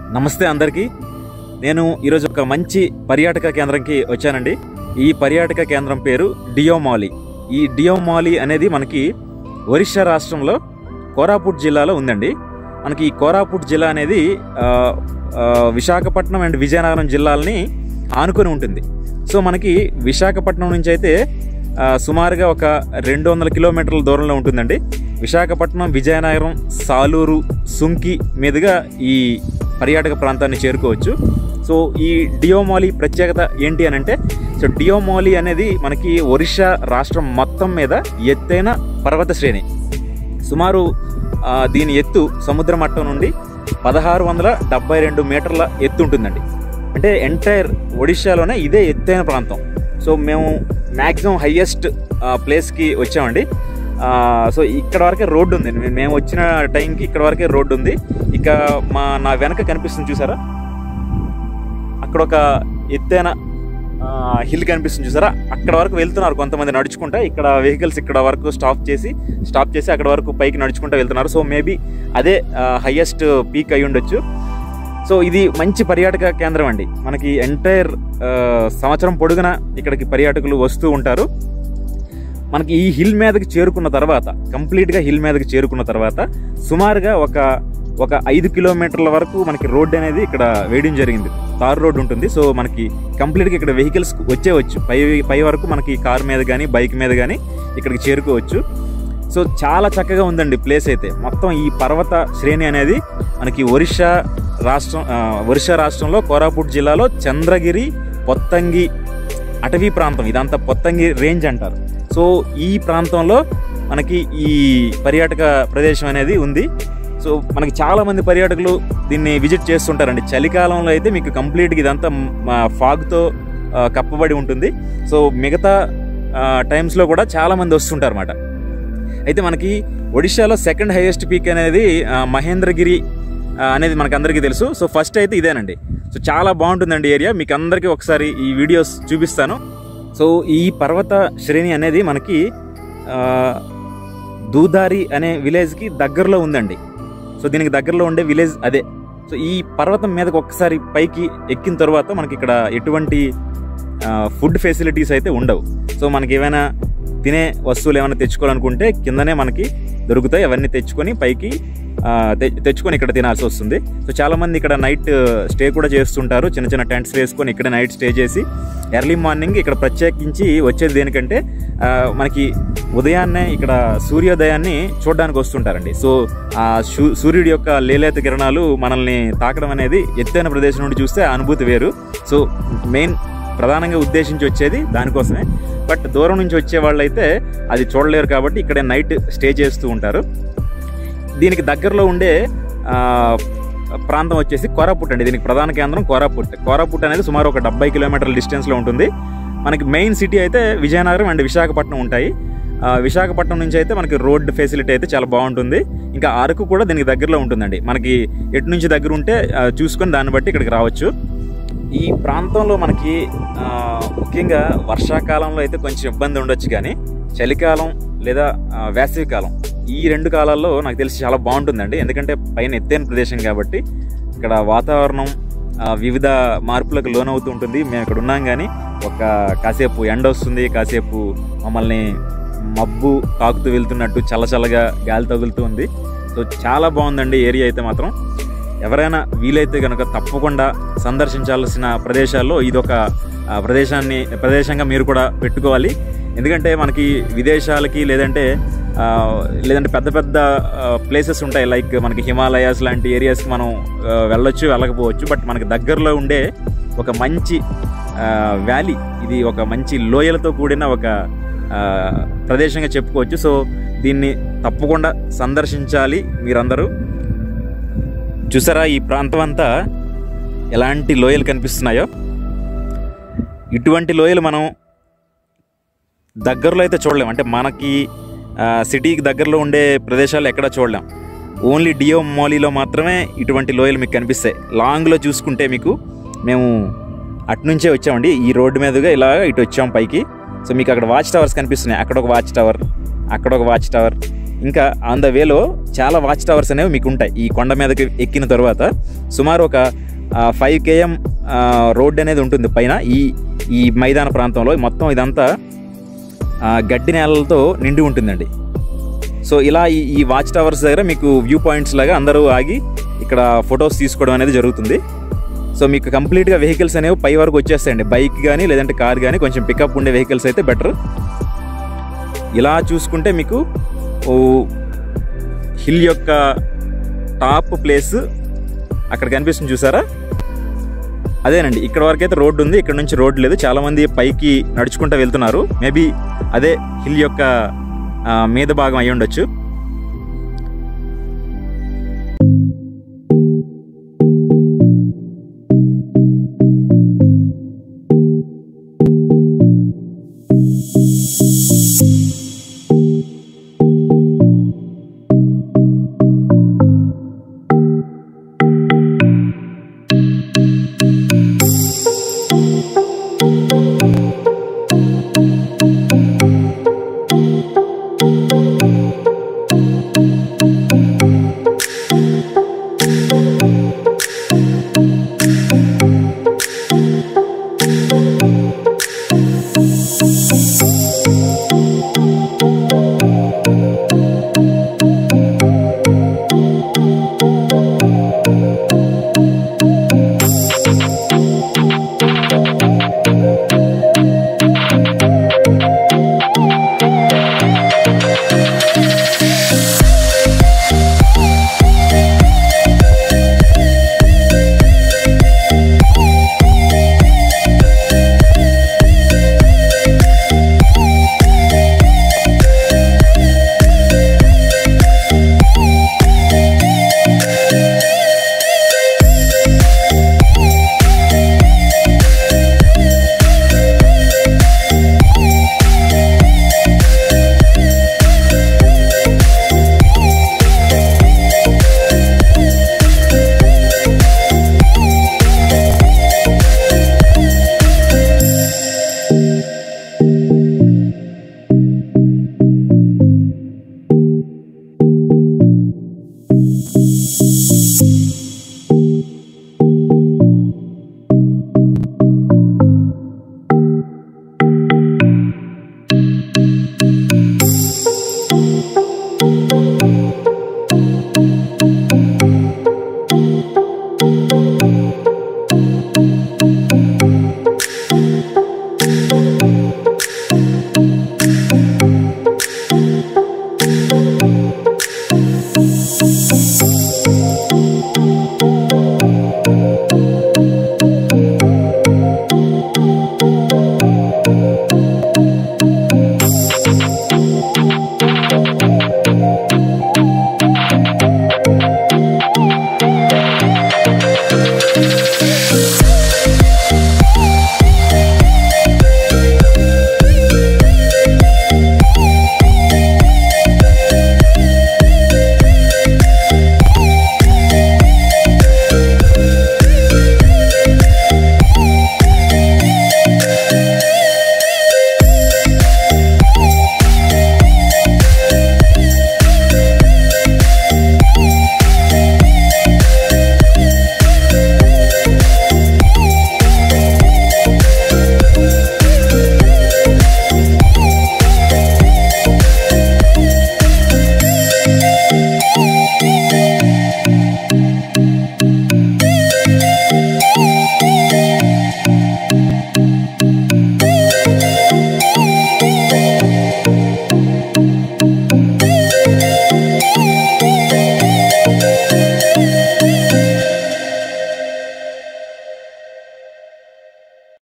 నమస్తే అందరికీ నేను ఈరోజు ఒక మంచి పర్యాటక కేంద్రంకి వచ్చానండి ఈ పర్యాటక కేంద్రం పేరు డియోమాలి ఈ డియోమాలి అనేది మనకి ఒరిస్సా రాష్ట్రంలో కోరాపుట్ జిల్లాలో ఉందండి మనకి ఈ కోరాపుట్ జిల్లా అనేది ఆ, ఆ, విశాఖపట్నం అండ్ విజయనగరం జిల్లాలని ఆనుకొని ఉంటుంది సో మనకి విశాఖపట్నం నుంచి అయితే ఆ, సుమారుగా ఒక రెండు వందల కిలోమీటర్ల దూరంలో ఉంటుందండి విశాఖపట్నం విజయనగరం సాలూరు సుంకి మీదుగా ఈ పర్యాటక ప్రాంతాన్ని చేరుకోవచ్చు సో ఈ డియోమాలి ప్రత్యేకత ఏంటి అని అంటే సో డియోమాలి అనేది మనకి ఒరిస్సా రాష్ట్రం మొత్తం మీద ఎత్తైన పర్వత శ్రేణి సుమారు ఆ, దీని ఎత్తు సముద్ర మట్టం నుండి పదహారు వందల డెబ్బై రెండు మీటర్ల ఎత్తు ఉంటుందండి అంటే ఎంటైర్ ఒడిశాలోనే ఇదే ఎత్తైన ప్రాంతం సో మేము మ్యాక్సిమం హయ్యెస్ట్ ప్లేస్కి వచ్చామండి ఆ, సో ఇక్కడ వరకే రోడ్డు ఉంది మే- మేము వచ్చిన టైంకి ఇక్కడ వరకే రోడ్డు ఉంది ఇక మా నా వెనక కనిపిస్తుంది చూసారా అక్కడ ఒక ఎత్తైన హిల్ కనిపిస్తుంది చూసారా అక్కడ వరకు వెళ్తున్నారు కొంతమంది నడుచుకుంటా ఇక్కడ వెహికల్స్ ఇక్కడ వరకు స్టాప్ చేసి స్టాప్ చేసి అక్కడ వరకు పైకి నడుచుకుంటూ వెళ్తున్నారు సో మేబీ అదే హయ్యెస్ట్ పీక్ అయి ఉండొచ్చు సో ఇది మంచి పర్యాటక కేంద్రం అండి మనకి ఎంటైర్ సంవత్సరం పొడుగున ఇక్కడికి పర్యాటకులు వస్తూ ఉంటారు మనకి ఈ హిల్ మీదకి చేరుకున్న తర్వాత కంప్లీట్గా హిల్ మీదకి చేరుకున్న తర్వాత సుమారుగా ఒక ఒక ఐదు కిలోమీటర్ల వరకు మనకి రోడ్ అనేది ఇక్కడ వేయడం జరిగింది తార్ రోడ్ ఉంటుంది సో మనకి కంప్లీట్గా ఇక్కడ వెహికల్స్ వచ్చేవచ్చు పై పై వరకు మనకి కార్ మీద కానీ బైక్ మీద కానీ ఇక్కడికి చేరుకోవచ్చు సో చాలా చక్కగా ఉందండి ప్లేస్ అయితే మొత్తం ఈ పర్వత శ్రేణి అనేది మనకి ఒరిస్సా రాష్ట్రం ఆ, ఒరిస్సా రాష్ట్రంలో కోరాపుట్ జిల్లాలో చంద్రగిరి పొత్తంగి అటవీ ప్రాంతం ఇదంతా పొత్తంగి రేంజ్ అంటారు సో ఈ ప్రాంతంలో మనకి ఈ పర్యాటక ప్రదేశం అనేది ఉంది సో మనకి చాలా మంది పర్యాటకులు దీన్ని విజిట్ చేస్తుంటారండి చలికాలంలో అయితే మీకు కంప్లీట్గా ఇదంతా ఫాగ్తో కప్పబడి ఉంటుంది సో మిగతా టైమ్స్లో కూడా చాలా మంది వస్తుంటారు అన్నమాట అయితే మనకి ఒడిశాలో సెకండ్ హైయెస్ట్ పీక్ అనేది ఆ, మహేంద్రగిరి ఆ, అనేది మనకు అందరికీ తెలుసు సో ఫస్ట్ అయితే ఇదేనండి సో చాలా బాగుంటుందండి ఏరియా మీకు అందరికీ ఒకసారి ఈ వీడియోస్ చూపిస్తాను సో ఈ పర్వత శ్రేణి అనేది మనకి ఆ, దూదారి అనే విలేజ్కి దగ్గరలో ఉందండి సో దీనికి దగ్గరలో ఉండే విలేజ్ అదే సో ఈ పర్వతం మీదకి ఒక్కసారి పైకి ఎక్కిన తర్వాత మనకి ఇక్కడ ఎటువంటి ఫుడ్ ఫెసిలిటీస్ అయితే ఉండవు సో మనకి ఏమైనా తినే వస్తువులు ఏమైనా తెచ్చుకోవాలనుకుంటే కిందనే మనకి దొరుకుతాయి అవన్నీ తెచ్చుకొని పైకి ఆ, తె- తెచ్చుకొని ఇక్కడ తినాల్సి వస్తుంది సో చాలా మంది ఇక్కడ నైట్ స్టే కూడా చేస్తుంటారు చిన్న చిన్న టెంట్స్ వేసుకొని ఇక్కడ నైట్ స్టే చేసి ఎర్లీ మార్నింగ్ ఇక్కడ ప్రత్యేకించి వచ్చేది దేనికంటే ఆ, మనకి ఉదయాన్నే ఇక్కడ సూర్యోదయాన్ని చూడడానికి వస్తుంటారండి సో ఆ సూ- సూర్యుడి యొక్క లేలేత కిరణాలు మనల్ని తాకడం అనేది ఎత్తైన ప్రదేశం నుండి చూస్తే ఆ అనుభూతి వేరు సో మెయిన్ ప్రధానంగా ఉద్దేశించి వచ్చేది దానికోసమే బట్ దూరం నుంచి వచ్చే వాళ్ళైతే అది చూడలేరు కాబట్టి ఇక్కడే నైట్ స్టే చేస్తూ ఉంటారు దీనికి దగ్గరలో ఉండే ఆ, ప్రాంతం వచ్చేసి కోరాపుట్ అండి దీనికి ప్రధాన కేంద్రం కోరాపుట్ కోరాపుట్ అనేది సుమారు ఒక డెబ్బై కిలోమీటర్ల డిస్టెన్స్లో ఉంటుంది మనకి మెయిన్ సిటీ అయితే విజయనగరం అండ్ విశాఖపట్నం ఉంటాయి ఆ, విశాఖపట్నం నుంచి అయితే మనకి రోడ్ ఫెసిలిటీ అయితే చాలా బాగుంటుంది ఇంకా అరకు కూడా దీనికి దగ్గరలో ఉంటుందండి మనకి ఎటు నుంచి దగ్గర ఉంటే ఆ, చూసుకొని దాన్ని బట్టి ఇక్కడికి రావచ్చు ఈ ప్రాంతంలో మనకి ఆ, ముఖ్యంగా వర్షాకాలంలో అయితే కొంచెం ఇబ్బంది ఉండొచ్చు కానీ చలికాలం లేదా ఆ, వేసవికాలం ఈ రెండు కాలాల్లో నాకు తెలిసి చాలా బాగుంటుందండి ఎందుకంటే పైన ఎత్తైన ప్రదేశం కాబట్టి ఇక్కడ వాతావరణం ఆ, వివిధ మార్పులకు లోనవుతూ ఉంటుంది మేము ఇక్కడ ఉన్నాం కానీ ఒక కాసేపు ఎండ వస్తుంది కాసేపు మమ్మల్ని మబ్బు తాకుతూ వెళ్తున్నట్టు చల్లచల్లగా గాలి తగులుతూ ఉంది సో చాలా బాగుందండి ఏరియా అయితే మాత్రం ఎవరైనా వీలైతే కనుక తప్పకుండా సందర్శించాల్సిన ప్రదేశాల్లో ఇదొక ఆ, ప్రదేశాన్ని ప్రదేశంగా మీరు కూడా పెట్టుకోవాలి ఎందుకంటే మనకి విదేశాలకి లేదంటే ఆ, లేదంటే పెద్ద పెద్ద ప్లేసెస్ ఉంటాయి లైక్ మనకి హిమాలయాస్ లాంటి ఏరియాస్కి మనం ఆ, వెళ్ళొచ్చు వెళ్ళకపోవచ్చు బట్ మనకి దగ్గరలో ఉండే ఒక మంచి వ్యాలీ ఇది ఒక మంచి లోయలతో కూడిన ఒక ఆ, ప్రదేశంగా చెప్పుకోవచ్చు సో దీన్ని తప్పకుండా సందర్శించాలి మీరందరూ చూసారా ఈ ప్రాంతం అంతా ఎలాంటి లోయలు కనిపిస్తున్నాయో ఇటువంటి లోయలు మనం దగ్గరలో అయితే చూడలేం అంటే మనకి ఆ, సిటీకి దగ్గరలో ఉండే ప్రదేశాలు ఎక్కడ చూడలేం ఓన్లీ డియో మాలీలో మాత్రమే ఇటువంటి లోయలు మీకు కనిపిస్తాయి లాంగ్లో చూసుకుంటే మీకు మేము అటునుంచే వచ్చామండి ఈ రోడ్డు మీదుగా ఇలా ఇటు వచ్చాం పైకి సో మీకు అక్కడ వాచ్ టవర్స్ కనిపిస్తున్నాయి అక్కడ ఒక వాచ్ టవర్ అక్కడ ఒక వాచ్ టవర్ ఇంకా ఆన్ ద వేలో చాలా వాచ్ టవర్స్ అనేవి మీకు ఉంటాయి ఈ కొండ మీదకి ఎక్కిన తర్వాత సుమారు ఒక ఫైవ్ కేఎం రోడ్ అనేది ఉంటుంది పైన ఈ ఈ మైదాన ప్రాంతంలో మొత్తం ఇదంతా ఆ, గడ్డి నేలలతో నిండి ఉంటుందండి సో ఇలా ఈ ఈ వాచ్ టవర్స్ దగ్గర మీకు వ్యూ పాయింట్స్ లాగా అందరూ ఆగి ఇక్కడ ఫొటోస్ తీసుకోవడం అనేది జరుగుతుంది సో మీకు కంప్లీట్గా వెహికల్స్ అనేవి పై వరకు వచ్చేస్తాయండి బైక్ కానీ లేదంటే కార్ కానీ కొంచెం పికప్ ఉండే వెహికల్స్ అయితే బెటర్ ఇలా చూసుకుంటే మీకు ఓ హిల్ యొక్క టాప్ ప్లేస్ అక్కడ కనిపిస్తుంది చూసారా అదేనండి ఇక్కడ వరకు అయితే రోడ్డు ఉంది ఇక్కడ నుంచి రోడ్డు లేదు చాలా మంది పైకి నడుచుకుంటూ వెళ్తున్నారు మేబీ అదే హిల్ యొక్క ఆ, మీద భాగం అయి ఉండొచ్చు